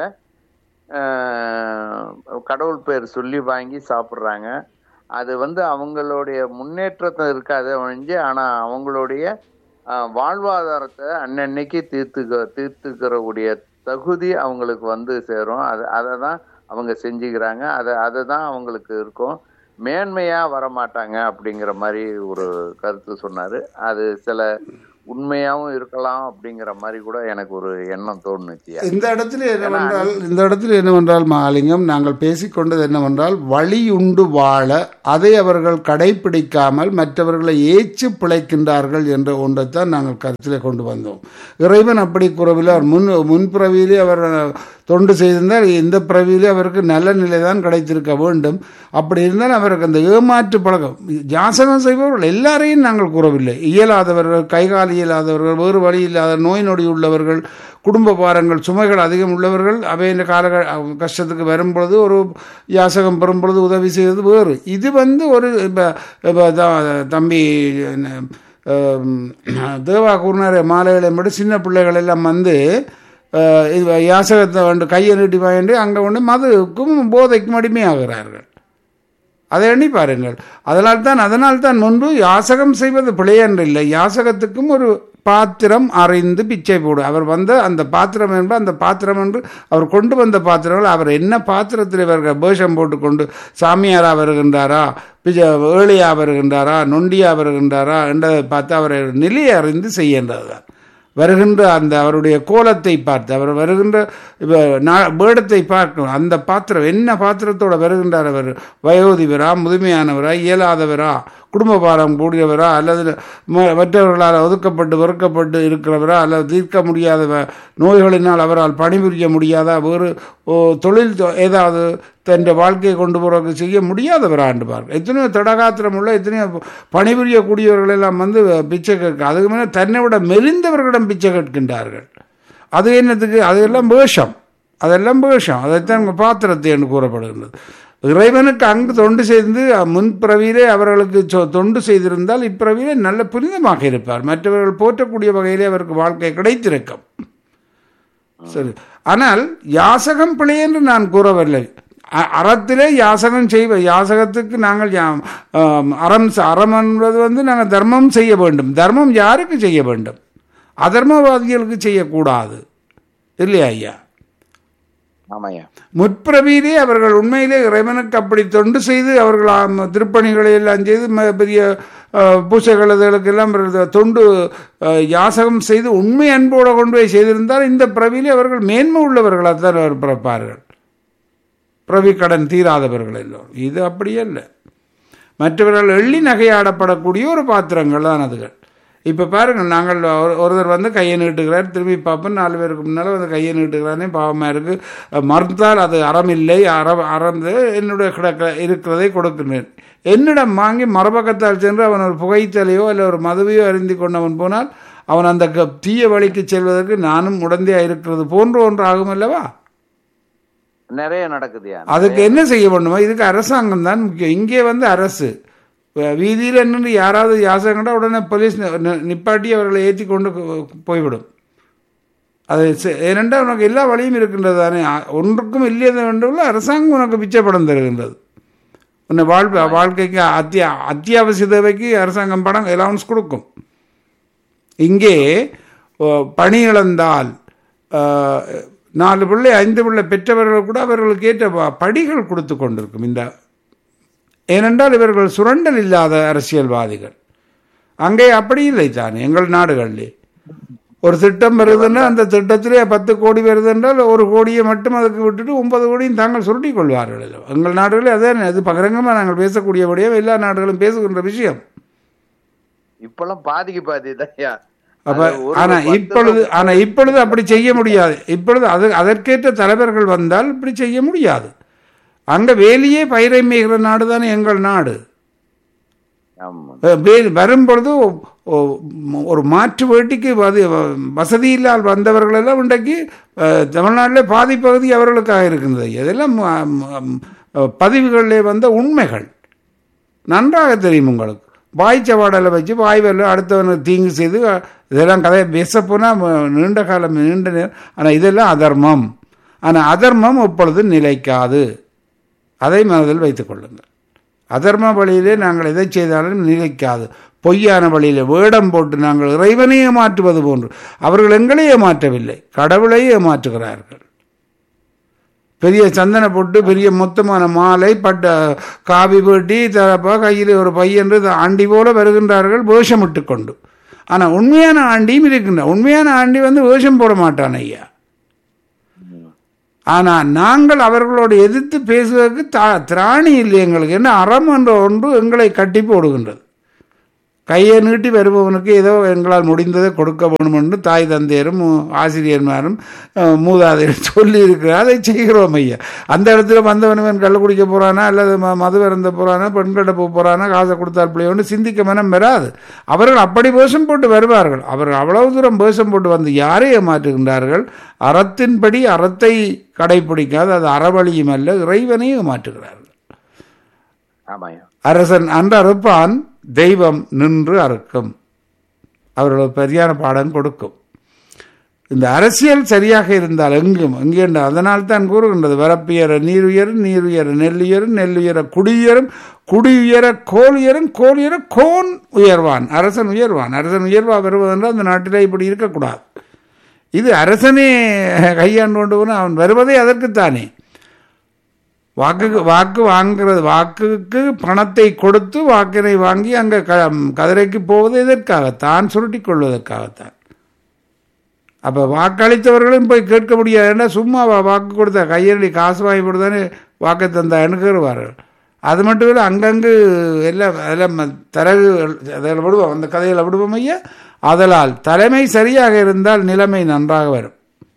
ஆஹ், கடவுள் பேர் சொல்லி வாங்கி சாப்பிடுறாங்க அது வந்து அவங்களுடைய முன்னேற்றத்தை இருக்காது ஒழிஞ்சு ஆனா அவங்களுடைய ஆஹ், வாழ்வாதாரத்தை அன்னன்னைக்கு தீர்த்துக்க தீர்த்துக்கிறக்கூடிய தகுதி அவங்களுக்கு வந்து சேரும் அது அதை தான் அவங்க செஞ்சுக்கிறாங்க அதை அதை தான் அவங்களுக்கு இருக்கும் மேன்மையா வர மாட்டாங்க அப்படிங்கிற மாதிரி ஒரு கருத்து சொன்னாரு அது சில உண்மையாவும் இருக்கலாம் அப்படிங்கிற மாதிரி கூட எனக்கு ஒரு எண்ணம் தோணுச்சு இந்த இடத்துல என்னவென்றால் இந்த இடத்துல என்னவென்றால் மகாலிங்கம் நாங்கள் பேசிக்கொண்டது என்னவென்றால் வழி உண்டு வாழ அதை அவர்கள் கடைபிடிக்காமல் மற்றவர்களை ஏச்சு பிழைக்கின்றார்கள் என்ற ஒன்றைத்தான் நாங்கள் கருத்தில் கொண்டு வந்தோம் இறைவன் அப்படி குறவில் அவர் முன் முன்பிறவியிலே அவர் தொண்டு செய்திருந்தால் இந்த பிறவியிலே அவருக்கு நல்ல நிலை தான் கிடைத்திருக்க வேண்டும் அப்படி இருந்தால் அவருக்கு அந்த ஏமாற்று பழக்கம் ஜாசகம் செய்பவர்கள் எல்லாரையும் நாங்கள் கூறவில்லை இயலாதவர்கள் கைகால் இயலாதவர்கள் வேறு வழி இல்லாத நோய் நொடி உள்ளவர்கள் குடும்ப பாரங்கள் சுமைகள் அதிகம் உள்ளவர்கள் அவை இந்த கால கஷ்டத்துக்கு வரும்பொழுது ஒரு யாசகம் பெறும் பொழுது உதவி செய்வது வேறு இது வந்து ஒரு இப்போ இப்போ தம்பி தேவா கூறினார் மாலைகளை மட்டும் சின்ன பிள்ளைகள் எல்லாம் வந்து இது யாசகத்தை வந்து கையை நீட்டி வாங்கி அங்கே ஒன்று மதுக்கும் போதைக்கும் அடிமையாகிறார்கள் அதை எண்ணி பாருங்கள் அதனால் தான் அதனால் தான் முன்பு யாசகம் செய்வது பிழையன்று இல்லை யாசகத்துக்கும் ஒரு பாத்திரம் அறிந்து பிச்சை போடு அவர் வந்த அந்த பாத்திரம் என்பது அந்த பாத்திரம் என்று அவர் கொண்டு வந்த பாத்திரங்கள் அவர் என்ன பாத்திரத்தில் இவர்கள் வேஷம் போட்டுக்கொண்டு சாமியாரா வருகின்றாரா பிஜ ஏழையா வருகின்றாரா நொண்டியா வருகின்றாரா என்றதை பார்த்து அவரை நிலையை அறிந்து செய்கின்றது தான் வருகின்ற அந்த அவருடைய கோலத்தை பார்த்து அவர் வருகின்ற வேடத்தை பார்க்கணும் அந்த பாத்திரம் என்ன பாத்திரத்தோட வருகின்றார் அவர் வயோதிபரா முதுமையானவரா இயலாதவரா குடும்ப பாரம் கூடியவரா அல்லது மற்றவர்களால் ஒதுக்கப்பட்டு வெறுக்கப்பட்டு இருக்கிறவரா அல்லது தீர்க்க முடியாத நோய்களினால் அவரால் பணிபுரிய முடியாதா வேறு தொழில் ஏதாவது தன் வாழ்க்கையை கொண்டு போகிறதுக்கு செய்ய முடியாதவரா என்று பாருங்க எத்தனையோ தடகாத்திரம் உள்ள எத்தனையோ பணிபுரியக்கூடியவர்கள் எல்லாம் வந்து பிச்சை கேட்க அதுக்கு மேலே தன்னை விட மெலிந்தவர்களிடம் பிச்சை கேட்கின்றார்கள் அது என்னத்துக்கு அதெல்லாம் வேஷம் அதெல்லாம் வேஷம் அதைத்தான் பாத்திரத்தை என்று கூறப்படுகின்றது இறைவனுக்கு அங்கு தொண்டு செய்து முன்பிறவியிலே அவர்களுக்கு தொண்டு செய்திருந்தால் இப்பிறவியிலே நல்ல புனிதமாக இருப்பார் மற்றவர்கள் போற்றக்கூடிய வகையிலே அவருக்கு வாழ்க்கை கிடைத்திருக்கும் சரி ஆனால் யாசகம் பிழை என்று நான் கூறவில்லை அறத்திலே யாசகம் செய்வ யாசகத்துக்கு நாங்கள் அறம் அறம் என்பது வந்து நாங்கள் தர்மம் செய்ய வேண்டும் தர்மம் யாருக்கு செய்ய வேண்டும் அதர்மவாதிகளுக்கு செய்யக்கூடாது இல்லையா ஐயா முற்பிறவியிலே அவர்கள் உண்மையிலே இறைவனுக்கு அப்படி தொண்டு செய்து அவர்கள் திருப்பணிகளை எல்லாம் செய்து பெரிய பூசைகளுக்கு எல்லாம் தொண்டு யாசகம் செய்து உண்மை அன்போடு கொண்டு போய் செய்திருந்தால் இந்த பிறவியிலே அவர்கள் மேன்மை உள்ளவர்களாக தான் அவர் பிறப்பார்கள் பிறவி கடன் தீராதவர்கள் எல்லோரும் இது அப்படியே இல்லை மற்றவர்கள் எள்ளி நகையாடப்படக்கூடிய ஒரு பாத்திரங்கள் தான் அதுகள் இப்போ பாருங்கள் நாங்கள் ஒருத்தர் வந்து கையை நீட்டுகிறார் திரும்பி பார்ப்போம் நாலு பேருக்கு முன்னால் வந்து கையை நீட்டுகிறானே பாவமாக இருக்குது மறுத்தால் அது அறம் இல்லை அறம் அறந்து என்னுடைய கிடக்க இருக்கிறதை கொடுக்கின்றேன் என்னிடம் வாங்கி மறுபக்கத்தால் சென்று அவன் ஒரு புகைத்தலையோ இல்லை ஒரு மதுவையோ அறிந்து கொண்டவன் போனால் அவன் அந்த தீய வழிக்கு செல்வதற்கு நானும் உடந்தையாக இருக்கிறது போன்ற ஒன்று ஆகும் அல்லவா நிறைய நடக்குது அதுக்கு என்ன செய்ய பண்ணுமோ இதுக்கு அரசாங்கம் தான் முக்கியம் இங்கே வந்து அரசு வீதியில் நின்று யாராவது யாசகம் கண்டா உடனே போலீஸ் நிப்பாட்டி அவர்களை ஏற்றி கொண்டு போய்விடும் அது ஏனென்றால் உனக்கு எல்லா வழியும் இருக்கின்றது தானே ஒன்றுக்கும் இல்லையது வேண்டும்ல அரசாங்கம் உனக்கு பிச்சைப்படம் தருகின்றது உன்னை வாழ் வாழ்க்கைக்கு அத்தியா அத்தியாவசிய தேவைக்கு அரசாங்கம் படம் அலவன்ஸ் கொடுக்கும் இங்கே பணி இழந்தால் நாலு பிள்ளை ஐந்து பிள்ளை பெற்றவர்கள் கூட அவர்களுக்கு ஏற்ற படிகள் கொடுத்து கொண்டிருக்கும் இந்த ஏனென்றால் இவர்கள் சுரண்டல் இல்லாத அரசியல்வாதிகள் அங்கே அப்படி இல்லை தானே எங்கள் நாடுகளிலே ஒரு திட்டம் வருதுன்னா அந்த திட்டத்திலே பத்து கோடி வருது என்றால் ஒரு கோடியை மட்டும் அதுக்கு விட்டுட்டு ஒன்பது கோடியும் தாங்கள் சுருட்டி கொள்வார்கள் எங்கள் நாடுகளில் அதே அது பகிரங்கமாக நாங்கள் பேசக்கூடியபடியே எல்லா நாடுகளும் பேசுகின்ற விஷயம் இப்பெல்லாம் பாதிக்கு பாதி தான் அப்ப ஆனா இப்பொழுது ஆனா இப்பொழுது அப்படி செய்ய முடியாது இப்பொழுது அது அதற்கேற்ற தலைவர்கள் வந்தால் இப்படி செய்ய முடியாது அங்க வேலியே பயிரை மேய்கிற நாடு தானே எங்கள் நாடு வரும்பொழுது ஒரு மாற்று வேட்டிக்கு வசதி இல்லால் வந்தவர்கள் எல்லாம் இன்றைக்கு தமிழ்நாட்டில் பாதி பகுதி அவர்களுக்காக இருக்கின்றது இதெல்லாம் பதிவுகளிலே வந்த உண்மைகள் நன்றாக தெரியும் உங்களுக்கு வாய் சவாடலை வச்சு வாய் வரல அடுத்தவனுக்கு தீங்கு செய்து இதெல்லாம் கதையை பேச போனால் நீண்ட காலம் நீண்ட நேரம் ஆனால் இதெல்லாம் அதர்மம் ஆனால் அதர்மம் இப்பொழுது நிலைக்காது அதை மனதில் வைத்துக் கொள்ளுங்கள் அதர்ம வழியிலே நாங்கள் எதை செய்தாலும் நிலைக்காது பொய்யான வழியில் வேடம் போட்டு நாங்கள் இறைவனை ஏமாற்றுவது போன்று அவர்கள் எங்களை ஏமாற்றவில்லை கடவுளை ஏமாற்றுகிறார்கள் பெரிய சந்தன போட்டு பெரிய மொத்தமான மாலை பட்ட காவி வேட்டி தரப்பா கையில் ஒரு பையன்று ஆண்டி போல வருகின்றார்கள் வேஷமிட்டு கொண்டு ஆனா உண்மையான ஆண்டியும் இருக்கின்ற உண்மையான ஆண்டி வந்து வேஷம் போட மாட்டான் ஐயா ஆனா நாங்கள் அவர்களோடு எதிர்த்து பேசுவதற்கு தா திராணி இல்லை எங்களுக்கு என்ன அறம் என்ற ஒன்று எங்களை கட்டி போடுகின்றது கையை நீட்டி வருபவனுக்கு ஏதோ எங்களால் முடிந்ததை கொடுக்க வேணும் என்று தாய் தந்தையரும் ஆசிரியர்மாரும் அஹ், மூதாதையரும் சொல்லி இருக்கிறார் அதை செய்கிறோம் ஐயா அந்த இடத்துல வந்தவனவன் கள்ள குடிக்க போறானா அல்லது ம- மது வருந்த போறானா பெண்கள்கிட்ட போக போறானா காசை கொடுத்தால் பிள்ளையோன்னு சிந்திக்க மனம் வராது அவர்கள் அப்படி வேஷம் போட்டு வருவார்கள் அவர்கள் அவ்வளவு தூரம் வேஷம் போட்டு வந்து யாரை ஏமாற்றுகின்றார்கள் அறத்தின்படி அறத்தை கடைபிடிக்காது அது அறவழியும் அல்ல இறைவனையும் ஏமாற்றுகிறார்கள் ஆமாய்யா அரசன் அன்று அறுப்பான் தெய்வம் நின்று அறுக்கும் அவர்கள் பெரியான பாடம் கொடுக்கும் இந்த அரசியல் சரியாக இருந்தால் எங்கும் எங்கே அதனால் தான் கூறுகின்றது வரப்புயர நீர் உயரும் நீர் உயர நெல்லுயரும் நெல்லுயர குடியுயரும் குடியுயர கோல் உயரும் கோல் உயர கோன் உயர்வான் அரசன் உயர்வான் அரசன் உயர்வா வருவதென்றால் அந்த நாட்டிலே இப்படி இருக்கக்கூடாது இது அரசனே கையாண்டு கொண்டு போனால் அவன் வருவதே அதற்குத்தானே வாக்குக்கு வாக்கு வாங்குறது வாக்குக்கு பணத்தை கொடுத்து வாக்கினை வாங்கி அங்கே க கதிரைக்கு போவது எதற்காக தான் சுருட்டிக் கொள்வதற்காகத்தான் அப்போ வாக்களித்தவர்களும் போய் கேட்க முடியாது ஏன்னா சும்மா வா- வாக்கு கொடுத்தா கையெழுதி காசு வாங்கி கொடுத்தானே வாக்கு தந்தான்னு கேறுவார்கள் அது மட்டும் இல்லை அங்கங்கு எல்லாம் அதெல்லாம் ம- தரகு அதில் விடுவோம் அந்த கதையில் விடுவோம் ஐயா அதலால் தலைமை சரியாக இருந்தால் நிலைமை நன்றாக வரும்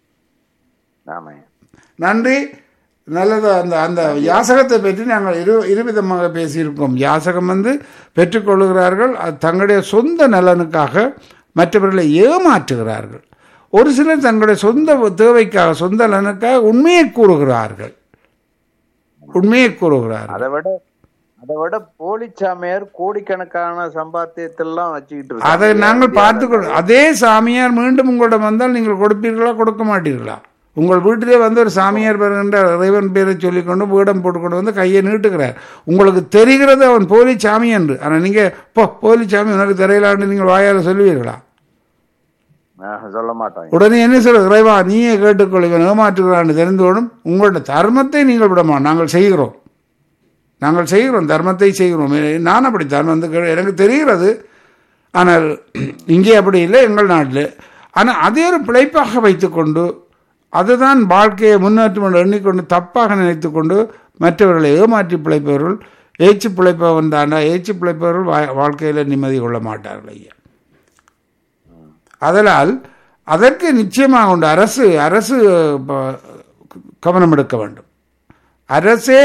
ஆமாய்யா நன்றி நல்லது அந்த அந்த யாசகத்தை பற்றி நாங்கள் இரு இருவிதமாக பேசியிருக்கோம் யாசகம் வந்து பெற்றுக்கொள்கிறார்கள் அது தங்களுடைய சொந்த நலனுக்காக மற்றவர்களை ஏமாற்றுகிறார்கள் ஒரு சிலர் தங்களுடைய சொந்த தேவைக்காக சொந்த நலனுக்காக உண்மையை கூறுகிறார்கள் உண்மையை கூறுகிறார்கள் அதை விட அதை விட போலி சாமியார் கோடிக்கணக்கான சம்பாத்தியத்தெல்லாம் வச்சுக்கிட்டு இருக்காங்க. அதை நாங்கள் பார்த்துக்கொள் அதே சாமியார் மீண்டும் உங்களிடம் வந்தால் நீங்கள் கொடுப்பீர்களா கொடுக்க மாட்டீர்களா உங்கள் வீட்டிலே வந்து ஒரு சாமியார் வருகின்ற இறைவன் பேரை சொல்லிக்கொண்டு வீடம் போட்டுக்கொண்டு வந்து கையை நீட்டுகிறார் உங்களுக்கு தெரிகிறது அவன் போலி சாமி என்று ஆனால் நீங்கள் போ போலி சாமி உனக்கு தெரியலான்னு நீங்கள் வாயால் சொல்லுவீர்களா ஆஹ், சொல்ல மாட்டாங்க உடனே என்ன சொல்ற இறைவா நீயே கேட்டுக்கொள் இவன் ஏமாற்றுகிறான்னு தெரிந்தோடும் உங்களோட தர்மத்தை நீங்கள் விடமா நாங்கள் செய்கிறோம் நாங்கள் செய்கிறோம் தர்மத்தை செய்கிறோம் நான் அப்படித்தான் வந்து கே- எனக்கு தெரிகிறது ஆனால் இங்கே அப்படி இல்லை எங்கள் நாட்டில் ஆனால் அதே ஒரு பிழைப்பாக வைத்துக்கொண்டு அதுதான் வாழ்க்கையை முன்னேற்றம் என்று எண்ணிக்கொண்டு தப்பாக நினைத்துக்கொண்டு மற்றவர்களை ஏமாற்றி பிழைப்பவர்கள் ஏச்சு பிழைப்பவன் தாண்டா ஏச்சு பிழைப்பவர்கள் வா வாழ்க்கையில் நிம்மதி கொள்ள மாட்டார்கள் ஐயா அதனால் அதற்கு நிச்சயமாக உண்டு அரசு அரசு ப- கவனம் எடுக்க வேண்டும் அரசே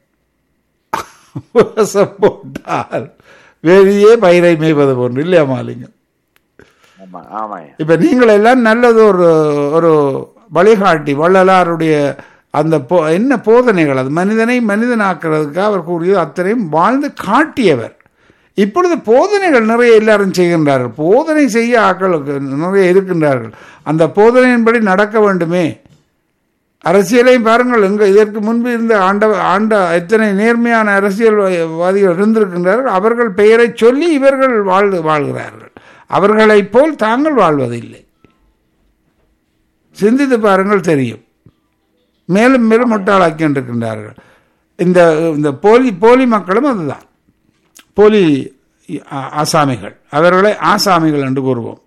விவசாயம் போட்டால் வெளியே பயிரை மேய்வது போன்று இல்லையா மாலிங்கம் ஆமா ஆமாய்யா இப்ப நீங்கள் எல்லாம் நல்லது ஒரு ஒரு வழிகாட்டி வள்ளலாருடைய அந்த போ என்ன போதனைகள் அது மனிதனை மனிதனாக்குறதுக்காக அவர் கூறியது அத்தனையும் வாழ்ந்து காட்டியவர் இப்பொழுது போதனைகள் நிறைய எல்லாரும் செய்கின்றார்கள் போதனை செய்ய ஆக்களுக்கு நிறைய இருக்கின்றார்கள் அந்த போதனையின்படி நடக்க வேண்டுமே அரசியலையும் பாருங்கள் எங்க இதற்கு முன்பு இருந்த ஆண்ட ஆண்ட எத்தனை நேர்மையான அரசியல்வாதிகள் இருந்திருக்கின்றார்கள் அவர்கள் பெயரை சொல்லி இவர்கள் வாழ் வாழ்கிறார்கள் அவர்களைப் போல் தாங்கள் வாழ்வதில்லை சிந்தித்து பாருங்கள் தெரியும் மேலும் மேலும் முட்டாளாக்கி கொண்டிருக்கின்றார்கள் இந்த இந்த போலி போலி மக்களும் அதுதான் போலி ஆ- ஆசாமிகள் அவர்களை ஆசாமிகள் என்று கூறுவோம்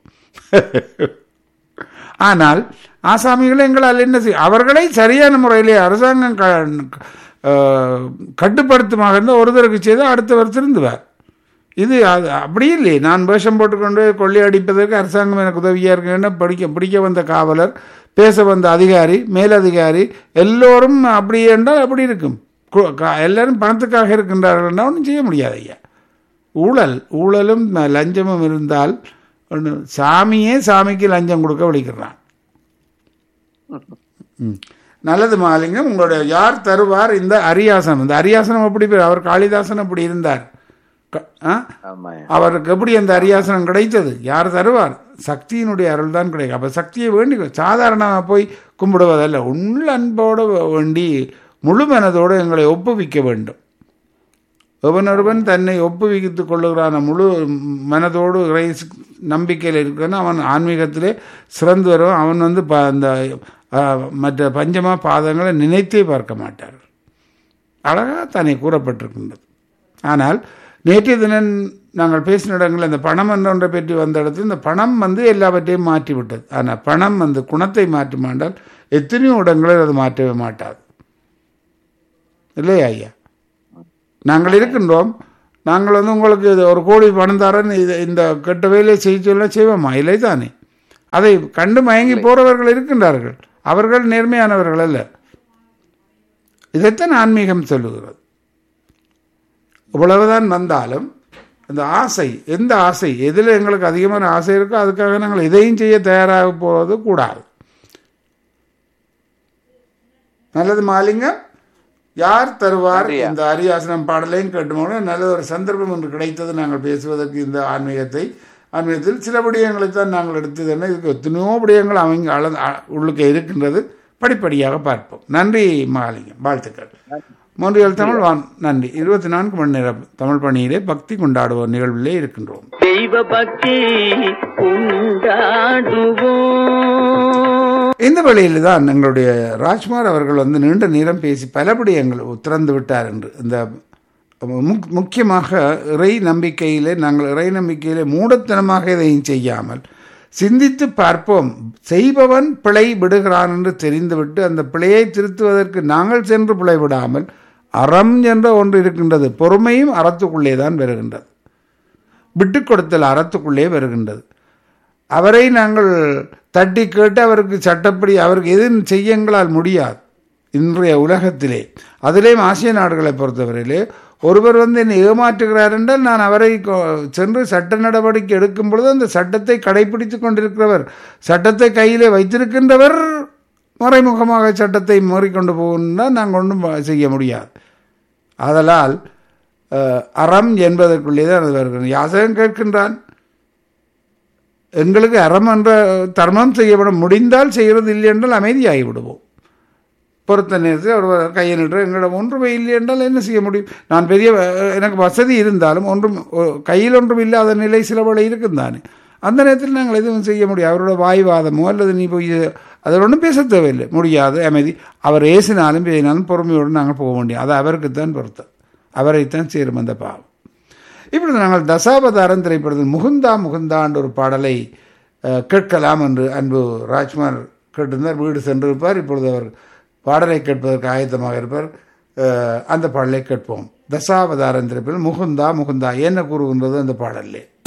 ஆனால் ஆசாமிகளை எங்களால் என்ன செய்ய அவர்களை சரியான முறையிலே அரசாங்கம் க- அஹ், கட்டுப்படுத்துமாக இருந்தால் ஒருத்தருக்கு செய்தால் அடுத்தவர் திருந்துவார் இது அது அப்படி இல்லை நான் வேஷம் போட்டுக்கொண்டு கொள்ளை அடிப்பதற்கு அரசாங்கம் எனக்கு உதவியாக இருக்குன்னு படிக்க பிடிக்க வந்த காவலர் பேச வந்த அதிகாரி மேலதிகாரி எல்லோரும் அப்படி என்றால் அப்படி இருக்கும் கு- க- எல்லாரும் பணத்துக்காக இருக்கின்றார்கள்னா ஒன்றும் செய்ய முடியாது ஐயா ஊழல் ஊழலும் ந- லஞ்சமும் இருந்தால் ஒண்ணு சாமியே சாமிக்கு லஞ்சம் கொடுக்க விളിக்கிறான் ம். நல்லது மாலிங்கம் உங்களுடைய யார் தருவார் இந்த அரியாசனம் இந்த அரியாசனம் எப்படி பேர் அவர் காளிதாசன் அப்படி இருந்தார் க- ஆ? ஆமாய்யா அவருக்கு எப்படி அந்த அரியாசனம் கிடைத்தது யார் தருவார் சக்தியினுடைய அருள் தான் கிடைக்கும் அப்போ சக்தியை வேண்டி சாதாரணமாக போய் கும்பிடுவதல்ல உள்ள அன்போடு வேண்டி முழு மனதோடு எங்களை ஒப்புவிக்க வேண்டும் ஒருவன் தன்னை ஒப்புவித்துக் கொள்ளுகிறான முழு மனதோடு இறை நம்பிக்கையில் இருக்கிறான் அவன் ஆன்மீகத்திலே சிறந்து வருவான் அவன் வந்து ப அந்த ஆ, மற்ற பஞ்சமா பாதங்களை நினைத்தே பார்க்க மாட்டார்கள் அழகாக தானே கூறப்பட்டிருக்கின்றது ஆனால் நேற்றைய தினம் நாங்கள் பேசின இடங்களில் இந்த பணம் என்ற ஒன்றை பற்றி வந்த இடத்துல இந்த பணம் வந்து எல்லாவற்றையும் மாற்றி விட்டது ஆனால் பணம் வந்து குணத்தை மாற்றுமாண்டால் எத்தனையோ இடங்களில் அது மாற்றவே மாட்டாது இல்லையா ஐயா நாங்கள் இருக்கின்றோம் நாங்கள் வந்து உங்களுக்கு இது ஒரு கோடி பணம் தரேன் இது இந்த கெட்ட வேலையை செய்ய சொல்ல செய்வோமா இல்லை தானே அதை கண்டு மயங்கி போறவர்கள் இருக்கின்றார்கள் அவர்கள் நேர்மையானவர்கள் அல்ல இதைத்தான் ஆன்மீகம் சொல்லுகிறது இவ்வளவுதான் வந்தாலும் இந்த ஆசை எந்த ஆசை எதில் எங்களுக்கு அதிகமான ஆசை இருக்கோ அதுக்காக நாங்கள் எதையும் செய்ய தயாராக போவது கூடாது நல்லது மாலிங்கம் யார் தருவார் நன்றியா. இந்த அரியாசனம் பாடலையும் கேட்டுமோன நல்ல ஒரு சந்தர்ப்பம் ஒன்று கிடைத்தது நாங்கள் பேசுவதற்கு இந்த ஆன்மீகத்தை ஆன்மீகத்தில் சில விடயங்களை தான் நாங்கள் எடுத்தது என்ன இதுக்கு எத்தனையோ விடயங்கள் அவங்க அள அ- உள்ளுக்கு இருக்கின்றது படிப்படியாக பார்ப்போம் நன்றி மாலிங்கம் வாழ்த்துக்கள் மூன்றியல் தமிழ் வான் நன்றி இருபத்தி நான்கு மணி நேரம் தமிழ் பணியிலே பக்தி கொண்டாடுவோர் நிகழ்விலே இருக்கின்றோம் தெய்வ பக்தி உண்டாடுவோம் இந்த வழியில் தான் எங்களுடைய ராஜ்குமார் அவர்கள் வந்து நீண்ட நேரம் பேசி பலபடியங்கள் திறந்து விட்டார் என்று இந்த முக்- முக்கியமாக இறை நம்பிக்கையிலே நாங்கள் இறை நம்பிக்கையிலே மூடத்தனமாக இதையும் செய்யாமல் சிந்தித்து பார்ப்போம் செய்பவன் பிழை விடுகிறான் என்று தெரிந்துவிட்டு அந்த பிழையை திருத்துவதற்கு நாங்கள் சென்று பிழை விடாமல் அறம் என்ற ஒன்று இருக்கின்றது பொறுமையும் அறத்துக்குள்ளே தான் வருகின்றது விட்டு கொடுத்தல் அறத்துக்குள்ளே வருகின்றது அவரை நாங்கள் தட்டி கேட்டு அவருக்கு சட்டப்படி அவருக்கு எதுவும் செய்ய எங்களால் முடியாது இன்றைய உலகத்திலே அதிலேயும் ஆசிய நாடுகளை பொறுத்தவரையிலே ஒருவர் வந்து என்னை ஏமாற்றுகிறார் என்றால் நான் அவரை கொ- சென்று சட்ட நடவடிக்கை எடுக்கும் பொழுது அந்த சட்டத்தை கடைபிடித்து கொண்டிருக்கிறவர் சட்டத்தை கையிலே வைத்திருக்கின்றவர் மறைமுகமாக சட்டத்தை மாறிக்கொண்டு போகணும்னா நாங்கள் ஒன்றும் செய்ய முடியாது ஆதலால் அஹ், அறம் என்பதற்குள்ளே தான் அது வருகிறது யாசகம் கேட்கின்றான் எங்களுக்கு அறம் என்ற தர்மம் செய்யப்பட முடிந்தால் செய்கிறது இல்லை என்றால் அமைதியாகி விடுவோம் பொறுத்த நேரத்தில் அவர் கையை நின்று எங்களிடம் ஒன்றுமே இல்லை என்றால் என்ன செய்ய முடியும் நான் பெரிய அஹ், எனக்கு வசதி இருந்தாலும் ஒன்றும் ஒ- கையில் ஒன்றும் இல்லாத நிலை சில வேளை இருக்கும் தானே அந்த நேரத்தில் நாங்கள் எதுவும் செய்ய முடியும் அவரோட வாய்வாதமோ அல்லது நீ போய் அதில் ஒன்றும் பேச தேவையில்லை முடியாது அமைதி அவர் ஏசினாலும் பேசினாலும் பொறுமையோடு நாங்கள் போக முடியும் அது அவருக்குத்தான் பொறுத்தம் அவரைத்தான் சேரும் அந்த பாவம் இப்பொழுது நாங்கள் தசாவதாரம் திரைப்படத்தில் முகுந்தா முகுந்தான்ற ஒரு பாடலை அஹ், கேட்கலாம் என்று அன்பு ராஜ்குமார் கேட்டிருந்தார் வீடு சென்றிருப்பார் இப்பொழுது அவர் பாடலை கேட்பதற்கு ஆயத்தமாக இருப்பார் அஹ், அந்த பாடலை கேட்போம் தசாவதாரம் திரைப்படம் முகுந்தா முகுந்தா என்ன கூறுகின்றது அந்த பாடல்லே